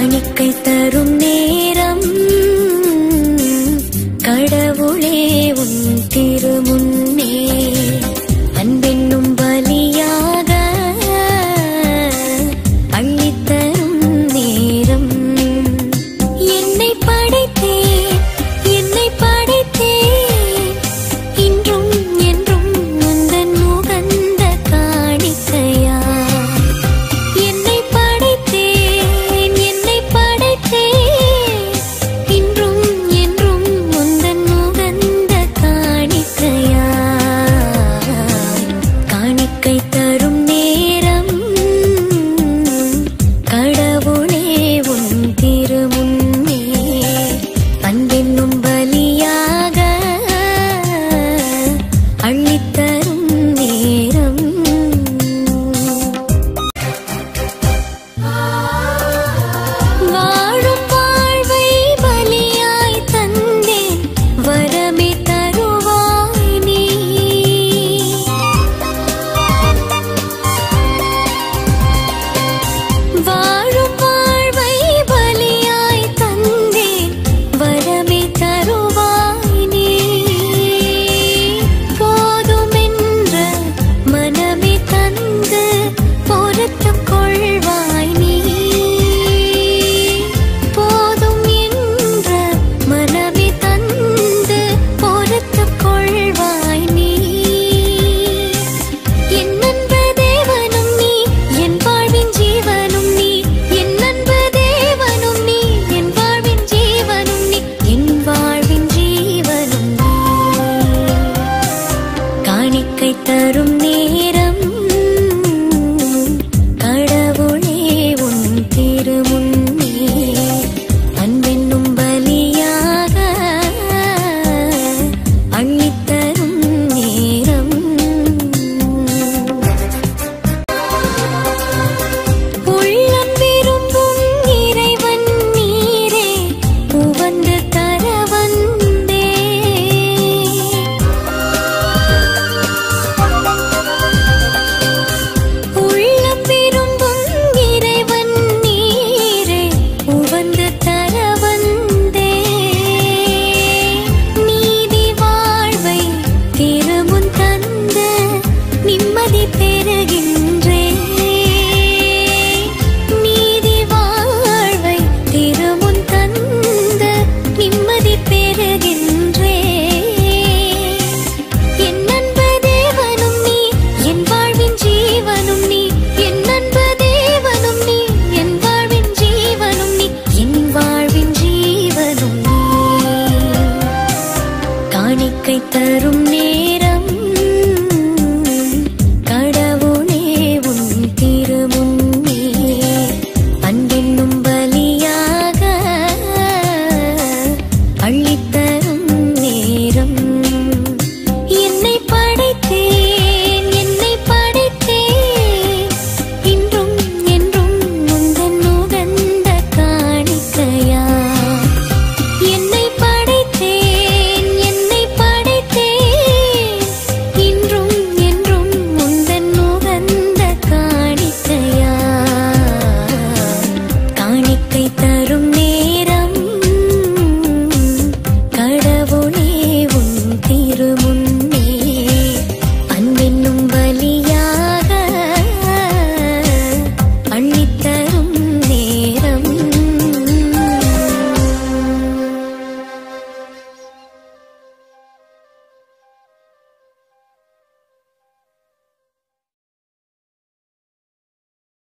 காணிக்கை தரும் நேரம் கடவுளே உன் திருமுன்னே அன்பென்னும் பலியாக அள்ளித்தரும் நேரம் என்னை படைத்தேன் என்னை படைத்தேன் இன்றும் என்றும் உந்தன் உகந்த காணிக்கையா என்னை படைத்தேன் என்னை படைத்தேன் இன்றும் என்றும் உந்தன் உகந்த காணிக்கையா காணிக்கை தரும் நேரம் கடவுளே உன் திருமுன்னே அன்பென்னும் பலியாக அள்ளித்தரும் நேரம் வாழும் வாழ்வை பலியாய் தந்தேன் வரமே தருவாய் நீ வாழும் வாழ்வை பலியாய் தந்தேன் வரமே தருவாய் நீ போதுமென்ற மனமே தந்து பொறுத்துக் கொள்வாய் நீ போதும் என்ற மனமே தந்து பொறுத்துக் கொள்வாய் நீ என் அன்பு தேவனும் நீ என் வாழ்வின் ஜீவனும் நீ என் அன்பு தேவனும் நீ என் வாழ்வின் ஜீவனும் நீ என் வாழ்வின் ஜீவனும் நீ காணிக்கை தரும் நேரம் கடவுளே உன் திருமுன்